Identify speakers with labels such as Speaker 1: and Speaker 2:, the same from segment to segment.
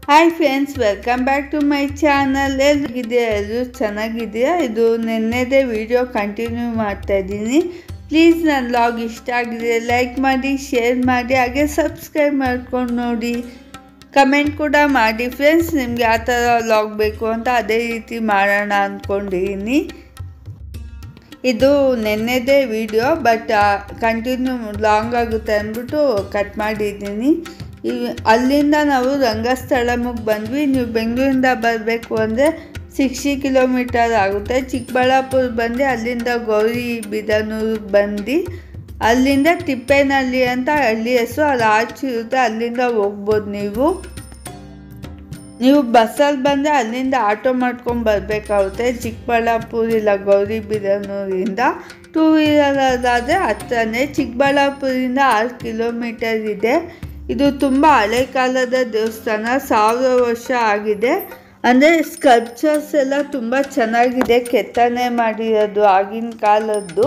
Speaker 1: Hi friends welcome back to my channel ಎಲ್ರಿಗಿದೆ ಎಲ್ಲರೂ ಚೆನ್ನಾಗಿದೆಯಾ ಇದು ನೆನ್ನೆದೇ ವಿಡಿಯೋ ಕಂಟಿನ್ಯೂ ಮಾಡ್ತಾ ಇದ್ದೀನಿ ಪ್ಲೀಸ್ ನನ್ನ ಲಾಗ್ ಇಷ್ಟ ಆಗಿದೆ ಲೈಕ್ ಮಾಡಿ ಶೇರ್ ಮಾಡಿ ಹಾಗೆ ಸಬ್ಸ್ಕ್ರೈಬ್ ಮಾಡ್ಕೊಂಡು ನೋಡಿ ಕಮೆಂಟ್ ಕೂಡ ಮಾಡಿ ಫ್ರೆಂಡ್ಸ್ ನಿಮ್ಗೆ ಯಾವ ಥರ ಲಾಗ್ ಬೇಕು ಅಂತ ಅದೇ ರೀತಿ ಮಾಡೋಣ ಅಂದ್ಕೊಂಡಿದ್ದೀನಿ ಇದು ನೆನ್ನೆದೇ ವಿಡಿಯೋ ಬಟ್ ಕಂಟಿನ್ಯೂ ಲಾಂಗ್ ಆಗುತ್ತೆ ಅಂದ್ಬಿಟ್ಟು ಕಟ್ ಮಾಡಿದ್ದೀನಿ ಈ ಅಲ್ಲಿಂದ ನಾವು ರಂಗಸ್ಥಳಮಗೆ ಬಂದ್ವಿ ನೀವು ಬೆಂಗಳೂರಿಂದ ಬರಬೇಕು ಅಂದರೆ ಸಿಕ್ಸ್ಟಿ ಕಿಲೋಮೀಟರ್ ಆಗುತ್ತೆ ಚಿಕ್ಕಬಳ್ಳಾಪುರ ಬಂದು ಅಲ್ಲಿಂದ ಗೌರಿ ಬಿದನೂರಿಗೆ ಬಂದು ಅಲ್ಲಿಂದ ತಿಪ್ಪೇನಹಳ್ಳಿ ಅಂತ ಹಳ್ಳಿ ಹೆಸರು ಅಲ್ಲಿ ಆಚಿರುತ್ತೆ ಅಲ್ಲಿಂದ ಹೋಗ್ಬೋದು ನೀವು ನೀವು ಬಸ್ಸಲ್ಲಿ ಬಂದರೆ ಅಲ್ಲಿಂದ ಆಟೋ ಮಾಡ್ಕೊಂಡು ಬರಬೇಕಾಗುತ್ತೆ ಚಿಕ್ಕಬಳ್ಳಾಪುರ ಇಲ್ಲ ಗೌರಿಬಿದನೂರಿಂದ ಟೂ ವೀಲರದಾದರೆ ಹತ್ರನೇ ಚಿಕ್ಕಬಳ್ಳಾಪುರದಿಂದ ಆರು ಕಿಲೋಮೀಟರ್ ಇದೆ ಇದು ತುಂಬ ಹಳೆ ಕಾಲದ ದೇವಸ್ಥಾನ ಸಾವಿರ ವರ್ಷ ಆಗಿದೆ ಅಂದರೆ ಸ್ಕಲ್ಪ್ಚರ್ಸ್ ಎಲ್ಲ ತುಂಬ ಚೆನ್ನಾಗಿದೆ ಕೆತ್ತನೆ ಮಾಡಿರೋದು ಆಗಿನ ಕಾಲದ್ದು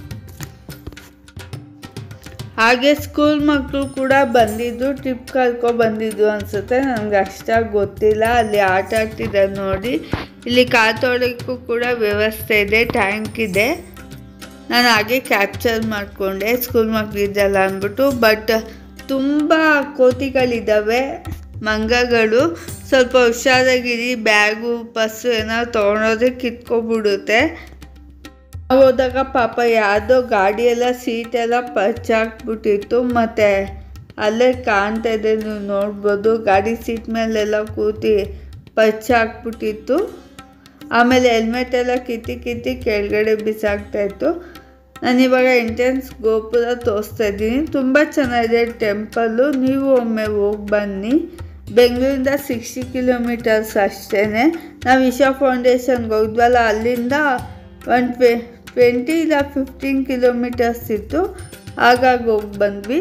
Speaker 1: ಹಾಗೆ ಸ್ಕೂಲ್ ಮಕ್ಕಳು ಕೂಡ ಬಂದಿದ್ದು ಟ್ರಿಪ್ ಕರ್ಕೊ ಬಂದಿದ್ದು ಅನಿಸುತ್ತೆ ನನಗೆ ಅಷ್ಟಾಗಿ ಗೊತ್ತಿಲ್ಲ ಅಲ್ಲಿ ಆಟ ಆಡ್ತಿದ್ದಾರೆ ನೋಡಿ ಇಲ್ಲಿ ಕಾತೊಳಕ್ಕೂ ಕೂಡ ವ್ಯವಸ್ಥೆ ಇದೆ ಟ್ಯಾಂಕ್ ಇದೆ ನಾನು ಹಾಗೆ ಕ್ಯಾಪ್ಚರ್ ಮಾಡಿಕೊಂಡೆ ಸ್ಕೂಲ್ ಮಕ್ಕಳಿದ್ದಲ್ಲ ಅಂದ್ಬಿಟ್ಟು ಬಟ್ ತುಂಬ ಕೋತಿಗಳಿದ್ದಾವೆ ಮಂಗಗಳು ಸ್ವಲ್ಪ ಹುಷಾರಾಗಿರಿ ಬ್ಯಾಗು ಪಸ್ಸು ಏನಾದ್ರು ತೊಗೊಂಡೋದ್ರೆ ಕಿತ್ಕೊಬಿಡುತ್ತೆ ನಾವು ಹೋದಾಗ ಪಾಪ ಯಾವುದೋ ಗಾಡಿಯೆಲ್ಲ ಸೀಟೆಲ್ಲ ಪಚ್ಚಾಕ್ಬಿಟ್ಟಿತ್ತು ಮತ್ತು ಅಲ್ಲೇ ಕಾಣ್ತಾ ಇದೆ ನೀವು ನೋಡ್ಬೋದು ಗಾಡಿ ಸೀಟ್ ಮೇಲೆಲ್ಲ ಕೂತಿ ಪಚ್ಚಾಕ್ಬಿಟ್ಟಿತ್ತು ಆಮೇಲೆ ಹೆಲ್ಮೆಟ್ ಎಲ್ಲ ಕಿತ್ತಿ ಕಿತ್ತಿ ಕೆಳಗಡೆ ಬಿಸಾಕ್ತಾಯಿತ್ತು ನಾನಿವಾಗ ಎಂಟ್ರೆನ್ಸ್ ಗೋಪುರ ತೋರಿಸ್ತಾ ಇದ್ದೀನಿ ತುಂಬ ಚೆನ್ನಾಗಿದೆ ಟೆಂಪಲ್ಲು ನೀವು ಒಮ್ಮೆ ಹೋಗಿ ಬನ್ನಿ ಬೆಂಗಳೂರಿಂದ ಸಿಕ್ಸ್ಟಿ ಕಿಲೋಮೀಟರ್ಸ್ ಅಷ್ಟೇ ನಾವು ಇಶಾ ಫೌಂಡೇಶನ್ಗೆ ಹೋದ್ವಲ್ಲ ಅಲ್ಲಿಂದ ಒನ್ ಟ್ವೆ ಟ್ವೆಂಟಿ ಇಲ್ಲ ಫಿಫ್ಟೀನ್ ಕಿಲೋಮೀಟರ್ಸ್ ಇತ್ತು ಹಾಗಾಗಿ ಹೋಗಿ ಬಂದ್ವಿ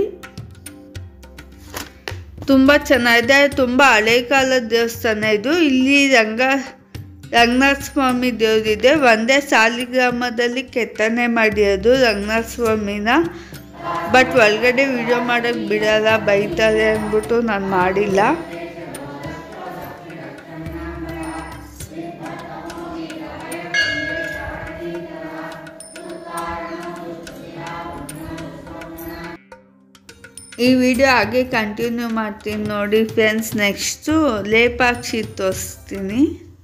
Speaker 1: ತುಂಬ ಚೆನ್ನಾಗಿದೆ ತುಂಬ ಹಳೆ ಕಾಲದ ದೇವಸ್ಥಾನ ಇದು ಇಲ್ಲಿ ರಂಗ ರಂಗನಾಥ ಸ್ವಾಮಿ ದೇವರಿದೆ ಒಂದೇ ಸಾಲಿಗ್ರಾಮದಲ್ಲಿ ಕೆತ್ತನೆ ಮಾಡಿರೋದು ರಂಗನಾಥ ಸ್ವಾಮಿನ ಬಟ್ ಒಳಗಡೆ ವಿಡಿಯೋ ಮಾಡೋಕ್ಕೆ ಬಿಡಲ್ಲ ಬೈತಾರೆ ಅಂದ್ಬಿಟ್ಟು ನಾನು ಮಾಡಿಲ್ಲ ಈ ವಿಡಿಯೋ ಹಾಗೆ ಕಂಟಿನ್ಯೂ ಮಾಡ್ತೀನಿ ನೋಡಿ ಫ್ರೆಂಡ್ಸ್ ನೆಕ್ಸ್ಟು ಲೇಪಾಕ್ಷಿ ತೋರಿಸ್ತೀನಿ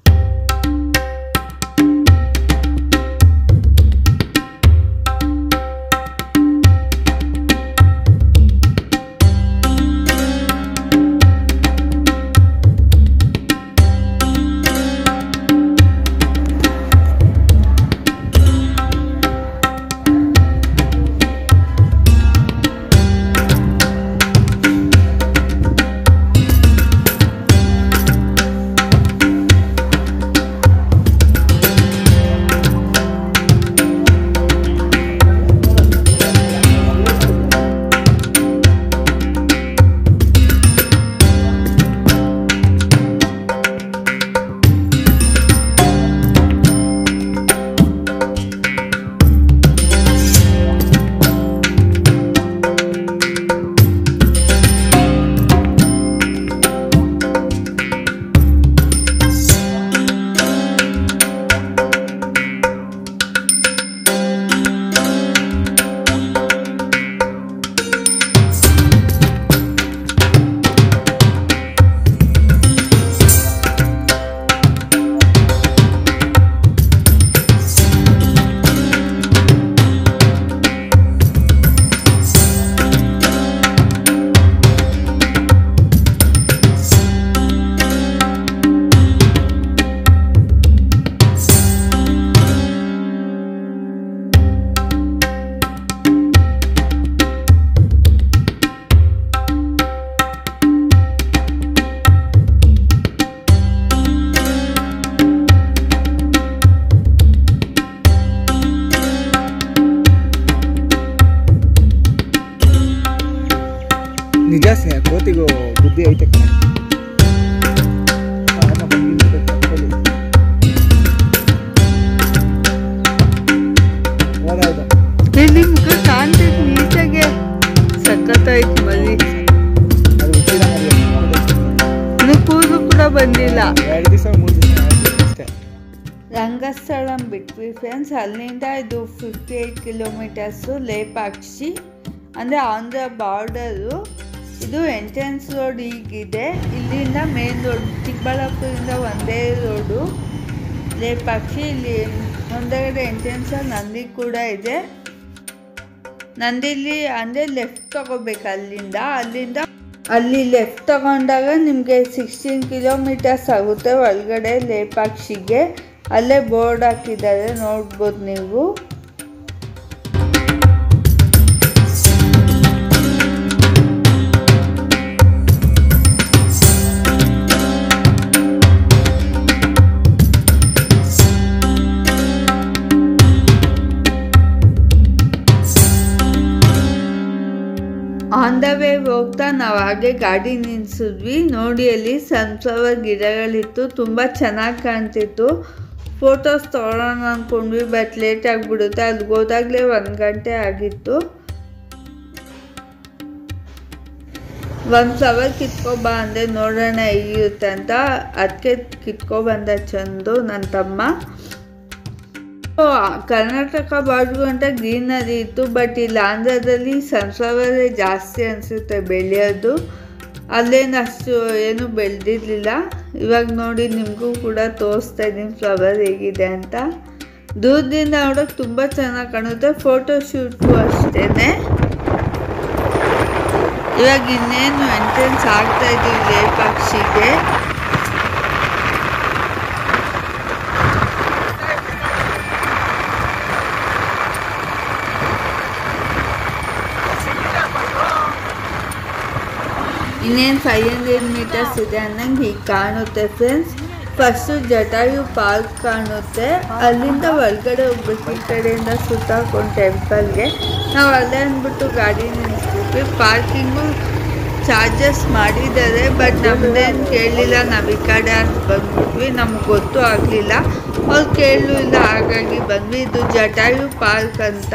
Speaker 2: ನಿಜ ಸ್ನೇಹ ಕೋತಿಗೂ ಬುದ್ಧಿ ಐತೆ ಕಣೆ ಆರಾಮ ಬಂದಿದ್ದು ತಪ್ಪಲ್ಲಿ. ಹೌದೌದು.
Speaker 1: ಇಲ್ಲಿ ಮುಖ ಕಾಣ್ತೈತೆ ನೀಟಾಗೆ ಸಖತ್ತಾಯ್ತು ಮರಿ
Speaker 2: ಅದು ಹುಟ್ಟಿದ ಮರಿ ಅದು.
Speaker 1: ಇನ್ನು ಕೂದಲು ಕೂಡ
Speaker 3: ಬಂದಿಲ್ಲ
Speaker 2: ಎರಡು ದಿವಸ ಮೂರು ದಿವಸ ಅಷ್ಟೇ
Speaker 1: ರಂಗಸ್ಥಳಂ ಬಿಟ್ವಿ ಫ್ರೆಂಡ್ಸ್ ಅಲ್ಲಿಂದ ಇದು ಫಿಫ್ಟಿ ಏಯ್ಟ್ ಕಿಲೋಮೀಟರ್ಸು ಲೇಪಾಕ್ಷಿ ಅಂದರೆ ಆನ್ ದ ಬಾರ್ಡರು ಇದು ಎಂಟ್ರೆನ್ಸ್ ರೋಡ್ ಈಗಿದೆ ಇಲ್ಲಿಂದ ಮೇನ್ ರೋಡ್ ಚಿಕ್ಕಬಳ್ಳಾಪುರದಿಂದ ಒಂದೇ ರೋಡು ಲೇಪಾಕ್ಷಿ ಇಲ್ಲಿ ಮುಂದಗಡೆ ಎಂಟ್ರೆನ್ಸಲ್ಲಿ ನಂದಿ ಕೂಡ ಇದೆ ನಂದಿಲಿ ಅಂದರೆ ಲೆಫ್ಟ್ ತಗೋಬೇಕು ಅಲ್ಲಿಂದ ಅಲ್ಲಿಂದ ಅಲ್ಲಿ ಲೆಫ್ಟ್ ತಗೊಂಡಾಗ ನಿಮಗೆ ಸಿಕ್ಸ್ಟೀನ್ ಕಿಲೋಮೀಟರ್ಸ್ ಆಗುತ್ತೆ ಒಳಗಡೆ ಲೇಪಾಕ್ಷಿಗೆ ಅಲ್ಲೇ ಬೋರ್ಡ್ ಹಾಕಿದ್ದಾರೆ ನೋಡ್ಬೋದು ನೀವು ಆನ್ ದ ವೇ ಹೋಗ್ತಾ ನಾವು ಹಾಗೆ ಗಾಡಿ ನಿಲ್ಸಿದ್ವಿ ನೋಡಿ ಅಲ್ಲಿ ಸನ್ಫ್ಲವರ್ ಗಿಡಗಳಿತ್ತು ತುಂಬ ಚೆನ್ನಾಗಿ ಕಾಣ್ತಿತ್ತು ಫೋಟೋಸ್ ತೊಗೊಳೋಣ ಅಂದ್ಕೊಂಡ್ವಿ ಬಟ್ ಲೇಟ್ ಆಗಿಬಿಡುತ್ತೆ ಅಲ್ಲಿಗೆ ಹೋದಾಗಲೇ ಒಂದು ಗಂಟೆ ಆಗಿತ್ತು ಒಂದು ಫ್ಲವರ್ ಕಿತ್ಕೊಬಾ ಅಂದೆ ನೋಡೋಣ ಹೇಗಿರುತ್ತೆ ಅಂತ ಅದಕ್ಕೆ ಕಿತ್ಕೊಬಂದ ಚಂದು ನನ್ನ ತಮ್ಮ ಓ, ಕರ್ನಾಟಕ ಬಾರ್ಡ್ರು ಅಂತ ಗ್ರೀನರಿ ಇತ್ತು ಬಟ್ ಇಲ್ಲಿ ಆಂಧ್ರದಲ್ಲಿ ಸನ್ಫ್ಲವರೇ ಜಾಸ್ತಿ ಅನಿಸುತ್ತೆ ಬೆಳೆಯೋದು ಅಲ್ಲೇನು ಅಷ್ಟು ಏನು ಬೆಳೆದಿರಲಿಲ್ಲ ಇವಾಗ ನೋಡಿ ನಿಮಗೂ ಕೂಡ ತೋರಿಸ್ತಾ ಇದ್ದೀನಿ ಫ್ಲವರ್ ಹೇಗಿದೆ ಅಂತ ದೂರದಿಂದ ನೋಡೋಕೆ ತುಂಬ ಚೆನ್ನಾಗಿ ಕಾಣುತ್ತೆ ಫೋಟೋ ಶೂಟು ಅಷ್ಟೇ ಇವಾಗ ಇನ್ನೇನು ಎಂಟ್ರೆನ್ಸ್ ಆಗ್ತಾ ಇದ್ದೀವಿ ಲೇಪಾಕ್ಷಿಗೆ ಇನ್ನೇನು ಫೈವ್ ಹಂಡ್ರೆಡ್ ಮೀಟರ್ಸ್ ಇದೆ ಅನ್ನಂಗೆ ಹೀಗೆ ಕಾಣುತ್ತೆ ಫ್ರೆಂಡ್ಸ್ ಫಸ್ಟು ಜಟಾಯು ಪಾರ್ಕ್ ಕಾಣುತ್ತೆ ಅಲ್ಲಿಂದ ಒಳಗಡೆ ಹೋಗ್ಬೇಕು ಈ ಕಡೆಯಿಂದ ಸುತ್ತಾಕೊಂಡು ಟೆಂಪಲ್ಗೆ ನಾವು ಅಲ್ಲೇ ಅಂದ್ಬಿಟ್ಟು ಗಾಡಿ ನಿಲ್ಲಿಸ್ಬಿಟ್ವಿ ಪಾರ್ಕಿಂಗು ಚಾರ್ಜಸ್ ಮಾಡಿದ್ದಾರೆ ಬಟ್ ನಮ್ಮದೇನು ಕೇಳಲಿಲ್ಲ ನಾವು ಈ ಕಡೆ ಅಂತ ಬಂದ್ಬಿಟ್ವಿ ನಮ್ಗೆ ಗೊತ್ತೂ ಆಗಲಿಲ್ಲ ಅವ್ರು ಕೇಳಲೂ ಇಲ್ಲ ಹಾಗಾಗಿ ಬಂದ್ವಿ ಇದು ಜಟಾಯು ಪಾರ್ಕ್ ಅಂತ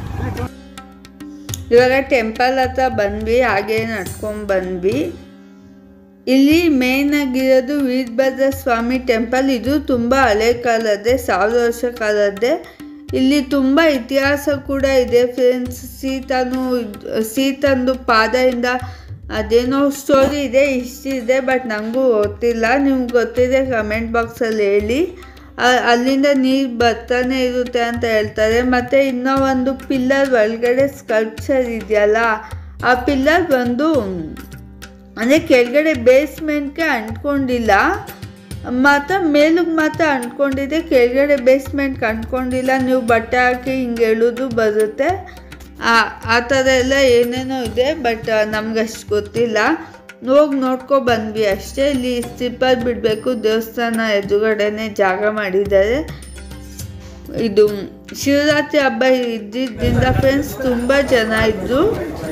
Speaker 1: ಇವಾಗ ಟೆಂಪಲ್ ಹತ್ರ ಬಂದ್ವಿ ಹಾಗೆ ನಡ್ಕೊಂಡು ಬಂದ್ವಿ ಇಲ್ಲಿ ಮೇನ್ ಆಗಿರೋದು ವೀರಭದ್ರ ಸ್ವಾಮಿ ಟೆಂಪಲ್ ಇದು ತುಂಬ ಹಳೆ ಕಾಲದ್ದೇ ಸಾವಿರ ವರ್ಷ ಕಾಲದ್ದೇ ಇಲ್ಲಿ ತುಂಬ ಇತಿಹಾಸ ಕೂಡ ಇದೆ ಫ್ರೆಂಡ್ಸ್ ಸೀತನು ಸೀತಂದು ಪಾದದಿಂದ ಅದೇನೋ ಸ್ಟೋರಿ ಇದೆ ಇಷ್ಟಿದೆ ಬಟ್ ನನಗೂ ಗೊತ್ತಿಲ್ಲ ನಿಮ್ಗೆ ಗೊತ್ತಿದೆ ಕಮೆಂಟ್ ಬಾಕ್ಸಲ್ಲಿ ಹೇಳಿ ಅ- ಅಲ್ಲಿಂದ ನೀರು ಬರ್ತಾನೆ ಇರುತ್ತೆ ಅಂತ ಹೇಳ್ತಾರೆ ಮತ್ತು ಇನ್ನೂ ಒಂದು ಪಿಲ್ಲರ್ ಒಳಗಡೆ ಸ್ಕಲ್ಪ್ಚರ್ ಇದೆಯಲ್ಲ ಆ ಪಿಲ್ಲರ್ ಬಂದು ಅಂದರೆ ಕೆಳಗಡೆ ಬೇಸ್ಮೆಂಟ್ಗೆ ಅಂಟ್ಕೊಂಡಿಲ್ಲ ಮತ್ತು ಮೇಲಿಗೆ ಮಾತ್ರ ಅಂಟ್ಕೊಂಡಿದೆ ಕೆಳಗಡೆ ಬೇಸ್ಮೆಂಟ್ಗೆ ಅಂಟ್ಕೊಂಡಿಲ್ಲ ನೀವು ಬಟ್ಟೆ ಹಾಕಿ ಹಿಂಗೆ ಎಳೆದು ಬರುತ್ತೆ ಆ ಆ ಥರ ಎಲ್ಲ ಏನೇನೋ ಇದೆ ಬಟ್ ನಮ್ಗಷ್ಟು ಗೊತ್ತಿಲ್ಲ ಹೋಗಿ ನೋಡ್ಕೊ ಬಂದ್ವಿ ಅಷ್ಟೇ ಇಲ್ಲಿ ಸ್ಲಿಪ್ಪರ್ ಬಿಡಬೇಕು ದೇವಸ್ಥಾನ ಎದುರುಗಡೆನೆ ಜಾಗ ಮಾಡಿದ್ದಾರೆ ಇದು ಶಿವರಾತ್ರಿ ಹಬ್ಬ ಇದ್ದಿದ್ದರಿಂದ ಫ್ರೆಂಡ್ಸ್ ತುಂಬ ಜನ ಇದ್ದರು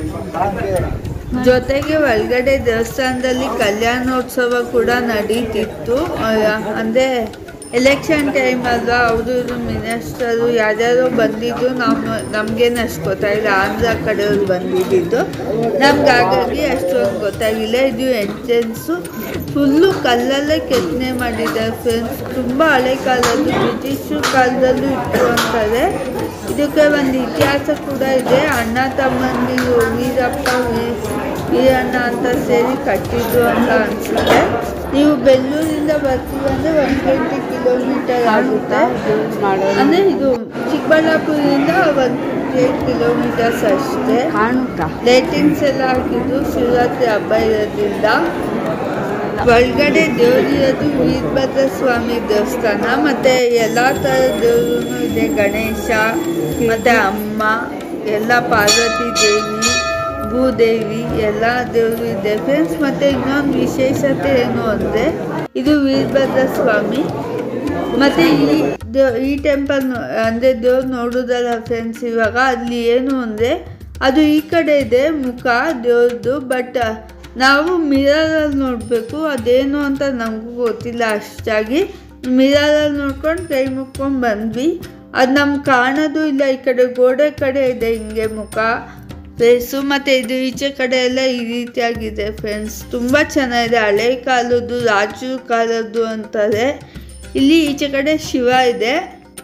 Speaker 1: ಜೊತೆಗೆ ಒಳಗಡೆ ದೇವಸ್ಥಾನದಲ್ಲಿ ಕಲ್ಯಾಣೋತ್ಸವ ಕೂಡ ನಡೀತಿತ್ತು ಅಂದರೆ ಎಲೆಕ್ಷನ್ ಟೈಮ್ ಅಲ್ವಾ ಅವರು ಇವರು ಮಿನಿಸ್ಟರು ಯಾರ್ಯಾರೋ ಬಂದಿದ್ದು ನಾವು ನಮಗೇನು ಅಷ್ಟು ಗೊತ್ತಾಗಿಲ್ಲ ಆಂಧ್ರ ಕಡೆಯವ್ರು ಬಂದಿದ್ದು ನಮ್ಗೆ ಹಾಗಾಗಿ ಅಷ್ಟೊಂದು ಗೊತ್ತಾಗಿಲ್ಲ ಇದು ಎಂಟ್ರೆನ್ಸು ಫುಲ್ಲು ಕಲ್ಲಲ್ಲೇ ಕೆತ್ತನೆ ಮಾಡಿದ್ದಾರೆ ಫ್ರೆಂಡ್ಸ್ ತುಂಬ ಹಳೆ ಕಾಲದ್ದು ಬ್ರಿಟಿಷು ಕಾಲದಲ್ಲೂ ಇತ್ತು ಅಂತಾರೆ ಇದಕ್ಕೆ ಒಂದು ಇತಿಹಾಸ ಕೂಡ ಇದೆ ಅಣ್ಣ ತಮ್ಮಂದಿರು ವೀರಪ್ಪ ವೀ- ವೀರಣ್ಣ ಅಂತ ಸೇರಿ ಕಟ್ಟಿದ್ರು ಅಂತ ಅನಿಸುತ್ತೆ ನೀವು ಬೆಂಗಳೂರಿಂದ ಬರ್ತೀವಿ ಅಂದರೆ ಒನ್ ಟ್ವೆಂಟಿ ಕಿಲೋಮೀಟರ್ ಆಗುತ್ತೆ ಅಂದರೆ ಇದು ಚಿಕ್ಕಬಳ್ಳಾಪುರದಿಂದ ಒನ್ ಏಟ್ ಕಿಲೋಮೀಟರ್ಸ್ ಅಷ್ಟೇ
Speaker 3: ಕಾಣುತ್ತಾ
Speaker 1: ಲೈಟಿಂಗ್ಸ್ ಎಲ್ಲ ಹಾಕಿದ್ದು ಶಿವರಾತ್ರಿ ಹಬ್ಬ ಇರೋದ್ರಿಂದ ಒಳಗಡೆ ದೇವರಿರೋದು ವೀರಭದ್ರ ಸ್ವಾಮಿ ದೇವಸ್ಥಾನ ಮತ್ತು ಎಲ್ಲ ಥರದ ದೇವರು ಇದೆ ಗಣೇಶ ಮತ್ತು ಅಮ್ಮ ಎಲ್ಲ ಪಾರ್ವತಿ ದೇವಿ ಭೂದೇವಿ ಎಲ್ಲ ದೇವರು ಇದೆ ಫ್ರೆಂಡ್ಸ್ ಮತ್ತು ಇನ್ನೊಂದು ವಿಶೇಷತೆ ಏನು ಅಂದರೆ ಇದು ವೀರಭದ್ರ ಸ್ವಾಮಿ ಮತ್ತು ಈ ದೇ- ಈ ಟೆಂಪಲ್ ಅಂದರೆ ದೇವ್ರು ನೋಡೋದಲ್ಲ ಫ್ರೆಂಡ್ಸ್ ಇವಾಗ ಅಲ್ಲಿ ಏನು ಅಂದರೆ ಅದು ಈ ಕಡೆ ಇದೆ ಮುಖ ದೇವ್ರದ್ದು ಬಟ್ ನಾವು ಮಿರರಲ್ಲಿ ನೋಡಬೇಕು ಅದೇನು ಅಂತ ನಮಗೂ ಗೊತ್ತಿಲ್ಲ ಅಷ್ಟಾಗಿ ಮಿರರಲ್ಲಿ ನೋಡ್ಕೊಂಡು ಕೈ ಮುಕ್ಕೊಂಡು ಬಂದ್ವಿ ಅದು ನಮ್ಗೆ ಕಾಣೋದು ಇಲ್ಲ ಈ ಕಡೆ ಗೋಡೆ ಕಡೆ ಇದೆ ಹಿಂಗೆ ಮುಖ ಪ್ಲೇಸು ಮತ್ತು ಇದು ಈಚೆ ಕಡೆ ಎಲ್ಲ ಈ ರೀತಿಯಾಗಿದೆ ಫ್ರೆಂಡ್ಸ್ ತುಂಬ ಚೆನ್ನಾಗಿದೆ ಹಳೆ ಕಾಲದ್ದು ರಾಜು ಕಾಲದ್ದು ಅಂತಾರೆ ಇಲ್ಲಿ ಈಚೆ ಕಡೆ ಶಿವ ಇದೆ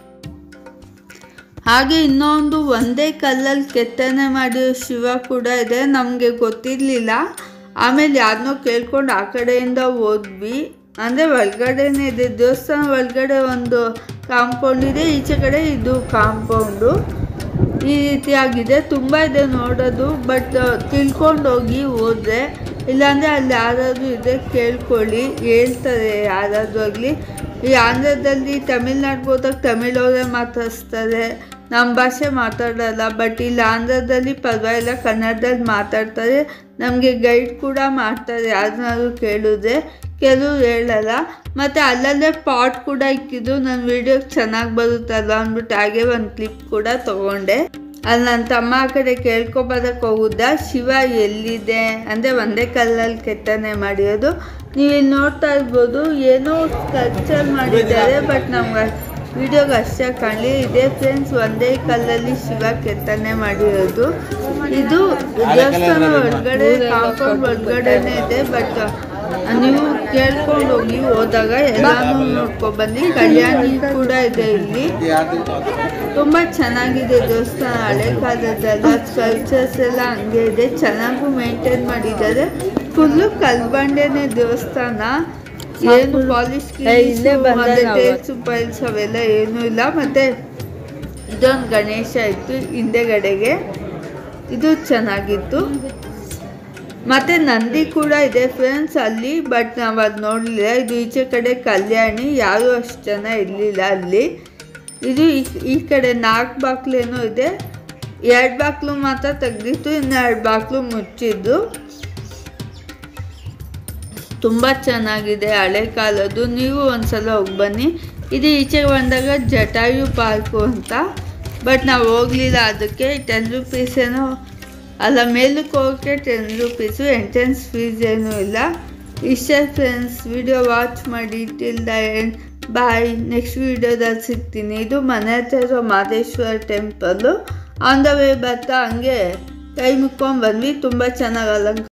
Speaker 1: ಹಾಗೆ ಇನ್ನೊಂದು ಒಂದೇ ಕಲ್ಲಲ್ಲಿ ಕೆತ್ತನೆ ಮಾಡಿರೋ ಶಿವ ಕೂಡ ಇದೆ ನಮಗೆ ಗೊತ್ತಿರಲಿಲ್ಲ ಆಮೇಲೆ ಯಾರನ್ನೋ ಕೇಳ್ಕೊಂಡು ಆ ಕಡೆಯಿಂದ ಹೋದ್ವಿ ಅಂದರೆ ಒಳಗಡೆನೇ ಇದೆ ದೇವಸ್ಥಾನ ಒಳಗಡೆ ಒಂದು ಕಾಂಪೌಂಡ್ ಇದೆ ಈಚೆ ಕಡೆ ಇದು ಕಾಂಪೌಂಡು ಈ ರೀತಿಯಾಗಿದೆ ತುಂಬ ಇದೆ ನೋಡೋದು ಬಟ್ ತಿಳ್ಕೊಂಡು ಹೋಗಿ ಹೋದ್ರೆ ಇಲ್ಲಾಂದರೆ ಅಲ್ಲಿ ಯಾರಾದರೂ ಇದೆ ಕೇಳ್ಕೊಳ್ಳಿ ಹೇಳ್ತಾರೆ ಯಾರಾದರೂ ಆಗಲಿ ಈ ಆಂಧ್ರದಲ್ಲಿ ತಮಿಳ್ನಾಡಿಗೆ ಹೋದಾಗ ತಮಿಳವರೇ ಮಾತಾಡಿಸ್ತಾರೆ ನಮ್ಮ ಭಾಷೆ ಮಾತಾಡಲ್ಲ ಬಟ್ ಇಲ್ಲಿ ಆಂಧ್ರದಲ್ಲಿ ಪರವಾಗಿಲ್ಲ ಕನ್ನಡದಲ್ಲಿ ಮಾತಾಡ್ತಾರೆ ನಮಗೆ ಗೈಡ್ ಕೂಡ ಮಾಡ್ತಾರೆ ಯಾರನ್ನಾದ್ರು ಕೇಳಿದ್ರೆ ಕೆಲವ್ರು ಹೇಳಲ್ಲ ಮತ್ತು ಅಲ್ಲಲ್ಲೇ ಪಾಟ್ ಕೂಡ ಇಕ್ಕಿದ್ದು ನನ್ನ ವೀಡಿಯೋಗೆ ಚೆನ್ನಾಗಿ ಬರುತ್ತಲ್ಲ ಅಂದ್ಬಿಟ್ಟು ಹಾಗೆ ಒಂದು ಕ್ಲಿಪ್ ಕೂಡ ತೊಗೊಂಡೆ ಅಲ್ಲಿ ನನ್ನ ತಮ್ಮ ಆ ಕಡೆ ಕೇಳ್ಕೊಬರಕ್ಕೆ ಹೋಗುದ ಶಿವ ಎಲ್ಲಿದೆ ಅಂದರೆ ಒಂದೇ ಕಲ್ಲಲ್ಲಿ ಕೆತ್ತನೆ ಮಾಡಿರೋದು ನೀವು ಇಲ್ಲಿ ನೋಡ್ತಾ ಇರ್ಬೋದು ಏನೋ ಸ್ಕಲ್ಚರ್ ಮಾಡಿದ್ದಾರೆ ಬಟ್ ನಮ್ಗೆ ವಿಡಿಯೋಗೆ ಅಷ್ಟೇ ಕಾಣಲಿ ಇದೇ ಫ್ರೆಂಡ್ಸ್ ಒಂದೇ ಕಲ್ಲಲ್ಲಿ ಶಿವ ಕೆತ್ತನೆ ಮಾಡಿರೋದು ಇದು ದೇವಸ್ಥಾನ ಒಳಗಡೆ ಕಾಂಪೌಂಡ್ ಒಳಗಡೆನೆ ಇದೆ ಬಟ್ ನೀವು ಕೇಳ್ಕೊಂಡು ಹೋಗಿ ಹೋದಾಗ ಎಲ್ಲಾನು ನೋಡ್ಕೊಂಡು ಬನ್ನಿ ಕಲ್ಯಾಣಿ ಕೂಡ ಇದೆ ಇಲ್ಲಿ ತುಂಬ ಚೆನ್ನಾಗಿದೆ ದೇವಸ್ಥಾನ ಹಳೆ ಕಾಲದ್ದೆಲ್ಲ ಸ್ಕಲ್ಚರ್ಸ್ ಎಲ್ಲ ಹಂಗೆ ಇದೆ ಚೆನ್ನಾಗೂ ಮೇಂಟೈನ್ ಮಾಡಿದ್ದಾರೆ ಫುಲ್ಲು ಕಲ್ಬಂಡೆನೆ ದೇವಸ್ಥಾನ ಏನು ಪಾಲಿಶ್
Speaker 3: ಇಲ್ಲೇ ಬಂದ ನಾವು.
Speaker 1: ಟೇಲ್ಸು ಪೈಲ್ಸ್ ಅವೆಲ್ಲ ಏನೂ ಇಲ್ಲ ಮತ್ತೆ ಇದೊಂದು ಗಣೇಶ ಇತ್ತು ಹಿಂದೆಗಡೆಗೆ ಇದು ಚೆನ್ನಾಗಿತ್ತು ಮತ್ತೆ ನಂದಿ ಕೂಡ ಇದೆ ಫ್ರೆಂಡ್ಸ್ ಅಲ್ಲಿ ಬಟ್ ನಾವು ಅದು ನೋಡಲಿಲ್ಲ ಇದು ಈಚೆ ಕಡೆ ಕಲ್ಯಾಣಿ ಯಾರೂ ಅಷ್ಟು ಜನ ಇರಲಿಲ್ಲ ಅಲ್ಲಿ ಇದು ಈ- ಈ ಕಡೆ ನಾಲ್ಕು ಬಾಕ್ಲೇನೋ ಇದೆ ಎರಡು ಬಾಕ್ಲು ಮಾತ್ರ ತೆಗ್ದಿತ್ತು ಇನ್ನು ಎರಡು ಬಾಕ್ಲು ಮುಚ್ಚಿದ್ದು ತುಂಬ ಚೆನ್ನಾಗಿದೆ ಹಳೆ ಕಾಲದ್ದು ನೀವು ಒಂದ್ಸಲ ಹೋಗಿ ಬನ್ನಿ ಇದು ಈಚೆ ಬಂದಾಗ ಜಟಾಯು ಪಾರ್ಕು ಅಂತ ಬಟ್ ನಾವು ಹೋಗಲಿಲ್ಲ ಅದಕ್ಕೆ ಟೆನ್ ರುಪೀಸ್ ಏನೋ ಅಲ್ಲ ಮೇಲಕ್ಕೆ ಹೋಗೋಕ್ಕೆ ಟೆನ್ ರುಪೀಸು ಎಂಟ್ರೆನ್ಸ್ ಫೀಸ್ ಏನೂ ಇಲ್ಲ ಇಷ್ಟೇ ಫ್ರೆಂಡ್ಸ್ ವಿಡಿಯೋ ವಾಚ್ ಮಾಡಿ till the end bye next ವಿಡಿಯೋದಲ್ಲಿ ಸಿಗ್ತೀನಿ ಇದು ಮನೆ ಹತ್ರ ಇರೋ Madeshwara temple on the way ಬರ್ತಾ ಹಂಗೆ ಕೈ ಮುಕ್ಕೊಂಡು ಬಂದ್ವಿ ತುಂಬ ಚೆನ್ನಾಗಿ ಅಲಂಕಾರ